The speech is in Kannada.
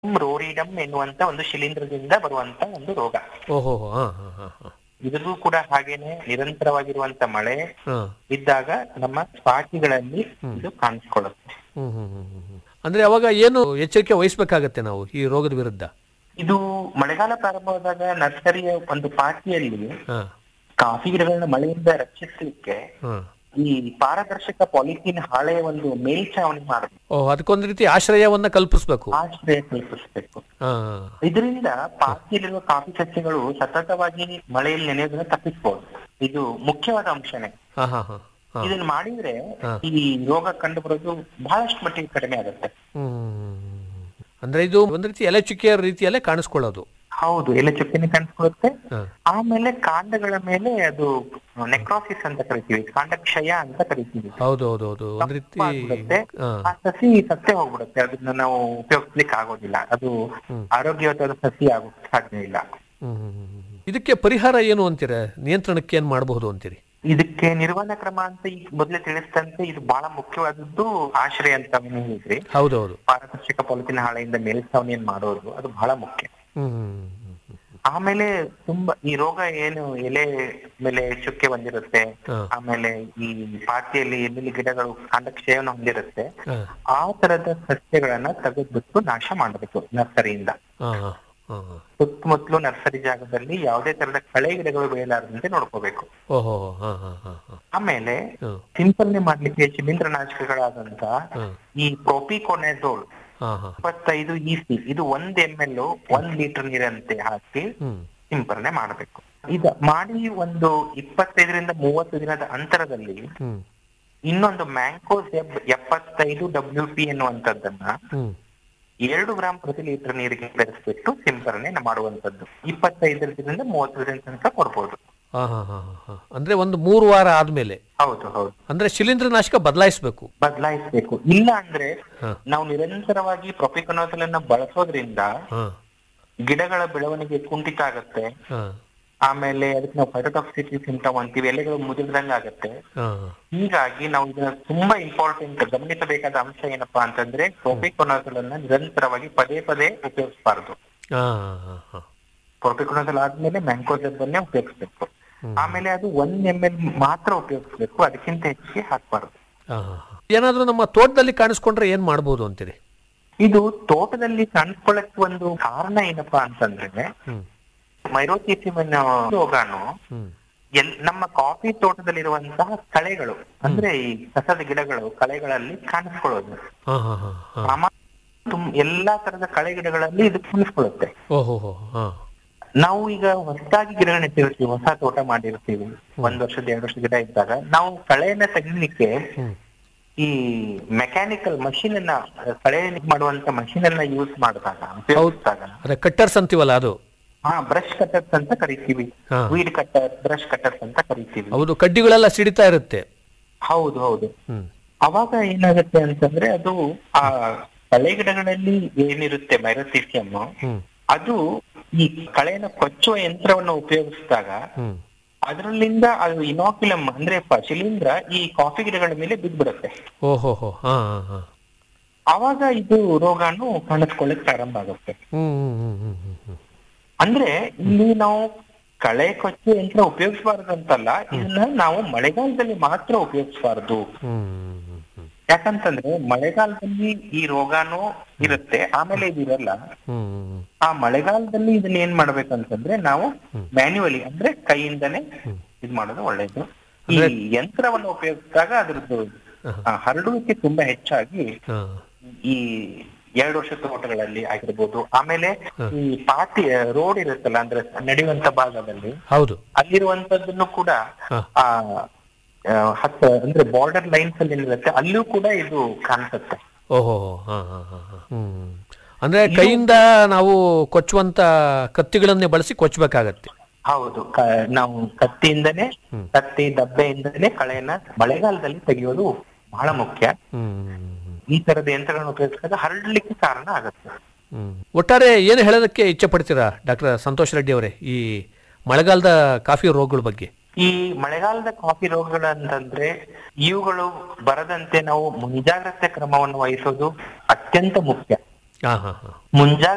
ರೋರಿಡಮ್ ಎನ್ನುವಂತ ಒಂದು ಶಿಲೀಂಧ್ರದಿಂದ ಬರುವಂತ ಒಂದು ರೋಗ ಓಹೋ ಹಾ ಹಾ ಹಾ ಹಾ ಇದರಲ್ಲೂ ಕೂಡ ಹಾಗೇನೆ ನಿರಂತರವಾಗಿರುವಂತ ಮಳೆ ಹಾ ಇದ್ದಾಗ ನಮ್ಮ ಪಾಕಿಗಳಲ್ಲಿ ಇದು ಕಾಣಿಸ್ಕೊಳ್ಳುತ್ತೆ ಹ್ಮ್ ಹ್ಮ್ ಹ್ಮ್ ಹ್ಮ್ ಹ್ಮ್. ಅಂದ್ರೆ ಅವಾಗ ಏನು ಎಚ್ಚರಿಕೆ ವಹಿಸ್ಬೇಕಾಗತ್ತೆ ನಾವು ಈ ರೋಗದ ವಿರುದ್ಧ ಇದು ಮಳೆಗಾಲ ಪ್ರಾರಂಭವಾದಾಗ ನರ್ಸರಿಯ ಒಂದು ಪಾಕಿಯಲ್ಲಿ ಹಾ ಕಾಫಿ ಗಿಡಗಳನ್ನ ಮಳೆಯಿಂದ ರಕ್ಷಿಸಲಿಕ್ಕೆ ಹಾ ಈ ಪಾರದರ್ಶಕ ಪಾಲಿಥೀನ್ ಹಾಳೆಯ ಒಂದು ಮೇಲ್ಛಾವಣಿ ಮಾಡಬೇಕು ಓ ಅದಕ್ಕೊಂದು ರೀತಿ ಆಶ್ರಯವನ್ನ ಕಲ್ಪಿಸ್ಬೇಕು ಆಶ್ರಯ ಕಲ್ಪಿಸಬೇಕು ಹಾ ಇದರಿಂದ ಪಾಕಿಯಲ್ಲಿರುವ ಕಾಫಿ ಸಸ್ಯಗಳು ಸತತವಾಗಿ ಮಳೆಯಲ್ಲಿ ನೆನೆಯೋದನ್ನ ತಪ್ಪಿಸಬಹುದು ಇದು ಮುಖ್ಯವಾದ ಅಂಶನೇ ಹಾ ಹಾ ಹಾ ಹಾ ಇದನ್ನ ಮಾಡಿದ್ರೆ ಹಾ. ಈ ರೋಗ ಕಂಡು ಬರೋದು ಬಹಳಷ್ಟು ಮಟ್ಟಿಗೆ ಕಡಿಮೆ ಆಗುತ್ತೆ ಹ್ಮ್ ಅಂದ್ರೆ ಇದು ಒಂದು ರೀತಿ ಎಲೆ ಚುಕ್ಕಿಯ ರೀತಿಯಲ್ಲೇ ಕಾಣಿಸ್ಕೊಳ್ಳೋದು ಹೌದು ಎಲೆ ಚುಕ್ಕಿನ ಕಾಣಿಸ್ಕೊಳ್ಳುತ್ತೆ ಹಾ ಆಮೇಲೆ ಕಾಂಡಗಳ ಮೇಲೆ ಅದು ನೆಕ್ರೋಸಿಸ್ ಅಂತ ಕರಿತೀವಿ ಕಾಂಡ ಕ್ಷಯ ಅಂತ ಕರಿತೀವಿ ಹೌದು ಹೌದು ಹೌದು ಒಂದ್ ರೀತಿ ತಪ್ಪಾಗ್ಬಿಡುತ್ತೆ. ಹಾ ಆ ಸಸಿ ಸತ್ತೇ ಹೋಗ್ಬಿಡುತ್ತೆ ಅದನ್ನ ನಾವು ಉಪಯೋಗಿಸ್ಲಿಕ್ಕೆ ಆಗೋದಿಲ್ಲ ಅದು ಹ್ಮ್. ಆರೋಗ್ಯವಾದ ಸಸಿ ಆಗೋಕ್ ಸಾಧ್ಯ ಇಲ್ಲ ಹ್ಮ್ ಹ್ಮ್ ಹ್ಮ್ ಹ್ಮ್. ಇದಕ್ಕೆ ಪರಿಹಾರ ಏನು ಅಂತೀರ ನಿಯಂತ್ರಣಕ್ಕೆ ಏನ್ ಮಾಡಬಹುದು ಅಂತೀರಿ ಇದಕ್ಕೆ ನಿರ್ವಹಣಾ ಕ್ರಮ ಅಂತ ಈಗ ಮೊದಲೇ ತಿಳಿಸಿದಂತೆ ಇದು ಬಹಳ ಮುಖ್ಯವಾದದ್ದು ಆಶ್ರಯ ಅಂತ ನೀವು ಹೇಳಿದ್ರಿ ಹೌದು ಹೌದು ಪಾರದರ್ಶಕ ಪಾಲಿಥಿನ್ ಹಾಳೆಯಿಂದ ಮೇಲ್ಛಾವಣಿಯನ್ನು ಮಾಡೋದು ಅದು ಬಹಳ ಮುಖ್ಯ ಹ್ಮ್ ಹ್ಮ್ ಹ್ಮ್ ಹ್ಮ್. ಆಮೇಲೆ ತುಂಬಾ ಈ ರೋಗ ಏನು ಎಲೆ ಮೇಲೆ ಚುಕ್ಕೆ ಬಂದಿರುತ್ತೆ ಹಾ. ಆಮೇಲೆ ಈ ಪಾತಿಯಲ್ಲಿ ಎಲ್ಲಿ ಗಿಡಗಳು ಕಾಂಡ ಕ್ಷಯವನ್ನು ಹೊಂದಿರುತ್ತೆ ಹಾ ಆ ತರದ ಸಸ್ಯಗಳನ್ನ ತೆಗೆದ್ಬಿಟ್ಟು ನಾಶ ಮಾಡಬೇಕು ನರ್ಸರಿಯಿಂದ ಹಾ ಹಾ ಹಾ ಹಾ. ಸುತ್ತಮುತ್ತಲು ನರ್ಸರಿ ಜಾಗದಲ್ಲಿ ಯಾವುದೇ ತರದ ಕಳೆ ಗಿಡಗಳು ಬೆಳೆಯಲಾರದಂತೆ ನೋಡ್ಕೋಬೇಕು ಓಹೋ ಹಾ ಹಾ ಹಾ ಹಾ ಆಮೇಲೆ ಹ್ಮ್ ಸಿಂಪಲ್ನೆ ಮಾಡ್ಲಿಕ್ಕೆ ಶಿಲೀಂಧ್ರನಾಶಕಗಳಾದಂತ ಹ್ಮ್. ಈ ಪ್ರೊಪಿಕೊನೆಜೋಲ್ ಹಾ ಹಾ ಇಪ್ಪತ್ತೈದು ಇಸಿ ಇದು ಒಂದ್ ಎಂ ಎಲ್ ಒಂದ್ ಲೀಟರ್ ನೀರಂತೆ ಹಾಕಿ ಹ್ಮ್ ಸಿಂಪರಣೆ ಮಾಡಬೇಕು ಇದು ಮಾಡಿ ಒಂದು ಇಪ್ಪತ್ತೈದರಿಂದ ಮೂವತ್ತು ದಿನದ ಅಂತರದಲ್ಲಿ ಹ್ಮ್ ಇನ್ನೊಂದು ಮ್ಯಾಂಕೋಸ್ ಎಪ್ಪತ್ತೈದು ಡಬ್ಲ್ಯೂ ಪಿ ಎನ್ನುವಂತದ್ದನ್ನ ಹ್ಮ್ ಎರಡು ಗ್ರಾಂ ಪ್ರತಿ ಲೀಟರ್ ನೀರಿಗೆ ಬೆರೆಸ್ಬಿಟ್ಟು ಸಿಂಪರಣೆ ಮಾಡುವಂತದ್ದು ಇಪ್ಪತ್ತೈದರಿಂದ ಮೂವತ್ತು ದಿನ ತನಕ ಕೊಡ್ಬೋದು ಹಾ ಹಾ ಹಾ ಹಾ, ಹಾ ಅಂದ್ರೆ ಒಂದು ಮೂರು ವಾರ ಆದ್ಮೇಲೆ ಹೌದು ಹೌದು ಅಂದ್ರೆ ಶಿಲೀಂಧ್ರನಾಶಕ ಬದಲಾಯಿಸಬೇಕು ಬದಲಾಯಿಸಬೇಕು ಇಲ್ಲ ಅಂದ್ರೆ ಹಾ ನಾವು ನಿರಂತರವಾಗಿ ಪ್ರೊಪಿಕೊನೋಸಲ್ ಅನ್ನ ಬಳಸೋದ್ರಿಂದ ಹಾ ಗಿಡಗಳ ಬೆಳವಣಿಗೆ ಕುಂಠಿತ ಆಗತ್ತೆ ಹಾ ಆಮೇಲೆ ಅದಕ್ಕೆ ನಾವು ಫೈಟೋಟಾಕ್ಸಿಟಿ ಸಿಂಟಮ್ ಅಂತೀವಿ ಎಲೆಗಳು ಮುದುರ್ದಂಗ ಆಗತ್ತೆ ಹಾ ಹೀಗಾಗಿ ನಾವು ಇದನ್ನ ತುಂಬಾ ಇಂಪಾರ್ಟೆಂಟ್ ಗಮನಿಸಬೇಕಾದ ಅಂಶ ಏನಪ್ಪಾ ಅಂತಂದ್ರೆ ಪ್ರೊಪಿಕೊನೋಸಲ್ ಅನ್ನ ನಿರಂತರವಾಗಿ ಪದೇ ಪದೇ ಉಪಯೋಗಿಸಬಾರದು ಹಾ ಹಾ ಹಾ ಪ್ರೊಪಿಕೊನೋಸಲ್ ಆದ್ಮೇಲೆ ಮ್ಯಾಂಕೋಸೆಬ್ ಅನ್ನೇ ಉಪಯೋಗಿಸ್ಬೇಕು ಹ್ಮ್. ಆಮೇಲೆ ಅದು ಒನ್ ಎಂ ಎಲ್ ಮಾತ್ರ ಉಪಯೋಗಿಸ್ಬೇಕು ಅದಕ್ಕಿಂತ ಹೆಚ್ಚಿಗೆ ಹಾಕ್ಬಾರ್ದು ಹಾ, ಹಾ, ಹಾ. ಏನಾದ್ರೂ ನಮ್ಮ ತೋಟದಲ್ಲಿ ಕಾಣಿಸ್ಕೊಂಡ್ರೆ ಏನ್ ಮಾಡ್ಬೋದು ಅಂತೀರಿ ಇದು ತೋಟದಲ್ಲಿ ಕಾಣಿಸ್ಕೊಳ್ಳಕ್ಕೆ ಒಂದು ಕಾರಣ ಏನಪ್ಪಾ ಅಂತಂದ್ರೆ ಹ್ಮ್ ಮೈರೋತಿಸಿಮ್ ಅನ್ನೋ ರೋಗಾನು ಹ್ಮ್ ಎಲ್ ನಮ್ಮ ಕಾಫಿ ತೋಟದಲ್ಲಿರುವಂತಹ ಕಳೆಗಳು ಅಂದ್ರೆ ಈ ಕಸದ ಗಿಡಗಳು ಕಳೆಗಳಲ್ಲಿ ಕಾಣಿಸ್ಕೊಳ್ಳೋದು ಹಾ ಹಾ ಹಾ ಹಾ ಸಾಮಾನ್ಯ ತುಂ- ಎಲ್ಲಾ ತರದ ಕಳೆ ಗಿಡಗಳಲ್ಲಿ ಇದು ಕಾಣಿಸ್ಕೊಳ್ಳುತ್ತೆ ಓಹೋ ಹೋ ಹಾ ನಾವು ಈಗ ಹೊಸದಾಗಿ ಗಿಡ ನೆಟ್ಟಿರ್ತೀವಿ ಹೊಸ ತೋಟ ಮಾಡಿರ್ತೀವಿ ಒಂದ್ ವರ್ಷದ ಎರಡು ವರ್ಷದ ಗಿಡ ಇದ್ದಾಗ ನಾವು ಕಳೆಯನ್ನ ತೆಗಿಲಿಕ್ಕೆ ಹ್ಮ್ ಈ ಮೆಕ್ಯಾನಿಕಲ್ ಮಷೀನ್ ಅನ್ನ ಕಳೆ ಮಾಡುವಂತ ಮಷೀನ್ ಅನ್ನ ಯೂಸ್ ಮಾಡಿದಾಗ ಉಪಯೋಗಿಸಿದಾಗ ಅದೇ ಕಟ್ಟರ್ಸ್ ಅಂತೀವಲ್ಲ ಅದು ಹಾ ಬ್ರಷ್ ಕಟರ್ಸ್ ಅಂತ ಕರಿತೀವಿ ಹಾ. ವೀಡ್ ಕಟ್ಟರ್ ಬ್ರಷ್ ಕಟರ್ಸ್ ಅಂತ ಕರಿತೀವಿ ಹೌದು ಕಡ್ಡಿಗಳೆಲ್ಲ ಸಿಡಿತಾ ಇರುತ್ತೆ ಹೌದು ಹೌದು ಹ್ಮ್ ಅವಾಗ ಏನಾಗುತ್ತೆ ಅಂತಂದ್ರೆ ಅದು ಆ ಕಳೆ ಗಿಡಗಳಲ್ಲಿ ಏನಿರುತ್ತೆ ಮೈರೋಥಿಸಿಯಂ ಹ್ಮ್ ಅದು ಈ ಕಳೆನ ಕೊಚ್ಚುವ ಯಂತ್ರವನ್ನು ಉಪಯೋಗಿಸಿದಾಗ ಹ್ಮ್ ಅದರಲ್ಲಿಂದ ಅದು ಇನಾಕ್ಯುಲಮ್ ಅಂದ್ರೆ ಪ- ಶಿಲೀಂಧ್ರ ಈ ಕಾಫಿ ಗಿಡಗಳ ಮೇಲೆ ಬಿದ್ದ್ಬಿಡುತ್ತೆ ಓಹೋ ಹೋ ಹಾ ಹಾ ಹಾ ಅವಾಗ ಇದು ರೋಗಾನು ಕಾಣಿಸ್ಕೊಳ್ಳಕ್ ಪ್ರಾರಂಭ ಆಗುತ್ತೆ ಹ್ಮ್ ಹ್ಮ್ ಹ್ಮ್ ಹ್ಮ್ ಹ್ಮ್ ಹ್ಮ್ ಅಂದ್ರೆ ಇಲ್ಲಿ ನಾವು ಕಳೆ ಕೊಚ್ಚು ಯಂತ್ರ ಉಪಯೋಗಿಸಬಾರದು ಅಂತಲ್ಲ ಇದನ್ನ ನಾವು ಮಳೆಗಾಲದಲ್ಲಿ ಮಾತ್ರ ಉಪಯೋಗಿಸಬಾರದು ಹ್ಮ್ ಹ್ಮ್ ಹ್ಮ್ ಯಾಕಂತಂದ್ರೆ ಮಳೆಗಾಲದಲ್ಲಿ ಈ ರೋಗಾನು ಇರುತ್ತೆ ಆಮೇಲೆ ಇದು ಇರಲ್ಲ ಹ್ಮ್ ಹ್ಮ್ ಆ ಮಳೆಗಾಲದಲ್ಲಿ ಇದನ್ನ ಏನ್ ಮಾಡ್ಬೇಕಂತಂದ್ರೆ ನಾವು ಮ್ಯಾನ್ಯುವಲಿ ಅಂದ್ರೆ ಕೈಯಿಂದನೇ ಇದ್ ಮಾಡೋದು ಒಳ್ಳೇದು ಈ ಯಂತ್ರವನ್ನು ಉಪಯೋಗಿಸಿದಾಗ ಅದ್ರದ್ದು ಆ, ಹರಡುವಿಕೆ ತುಂಬಾ ಹೆಚ್ಚಾಗಿ ಹಾ ಈ ಎರಡು ವರ್ಷದ ತೋಟಗಳಲ್ಲಿ ಆಗಿರ್ಬೋದು ಆಮೇಲೆ ಈ ಪಾಟಿ ರೋಡ್ ಇರುತ್ತಲ್ಲ ಅಂದ್ರೆ ನಡೆಯುವಂತ ಭಾಗದಲ್ಲಿ ಹೌದು ಅಲ್ಲಿರುವಂತದ್ದನ್ನು ಕೂಡ ಹಾ. ಆ ಆ, ಹತ್ತ ಅಂದ್ರೆ ಬಾರ್ಡರ್ ಲೈನ್ಸ್ ಅಲ್ಲಿ ಏನಿರುತ್ತೆ ಅಲ್ಲೂ ಕೂಡ ಇದು ಕಾಣಿಸುತ್ತೆ ಓಹೋ ಹಾ ಹಾ ಹಾ ಹಾ. ಹ್ಮ್ ಅಂದ್ರೆ ಕೈಯಿಂದ ನಾವು ಕೊಚ್ಚುವಂತ ಕತ್ತಿಗಳನ್ನೇ ಬಳಸಿ ಕೊಚ್ಚಬೇಕಾಗತ್ತೆ ಹೌದು ಕ- ನಾವು ಕತ್ತಿಯಿಂದನೇ ಕತ್ತಿ ದಬ್ಬೆಯಿಂದನೇ ಕಳೆಯನ್ನ ಮಳೆಗಾಲದಲ್ಲಿ ತೆಗೆಯೋದು ಬಹಳ ಮುಖ್ಯ ಹ್ಮ್ ಈ ತರದ ಯಂತ್ರಗಳನ್ನು ಉಪಯೋಗಿಸಿದಾಗ ಹರಡ್ಲಿಕ್ಕೆ ಕಾರಣ ಆಗುತ್ತೆ ಹ್ಮ್ ಒಟ್ಟಾರೆ ಏನು ಹೇಳೋದಕ್ಕೆ ಇಚ್ಛೆ ಪಡ್ತೀರಾ ಡಾಕ್ಟರ್ ಸಂತೋಷ್ ರೆಡ್ಡಿ ಅವರೇ ಈ ಮಳೆಗಾಲದ ಕಾಫಿ ರೋಗಗಳ ಬಗ್ಗೆ ಈ ಮಳೆಗಾಲದ ಕಾಫಿ ರೋಗಗಳು ಅಂತಂದ್ರೆ ಇವುಗಳು ಬರದಂತೆ ನಾವು ಮುಂಜಾಗ್ರತೆ ಕ್ರಮವನ್ನು ವಹಿಸೋದು ಅತ್ಯಂತ ಮುಖ್ಯ ಹಾ ಹಾ ಹಾ ಮುಂಜಾಗ್ರತೆ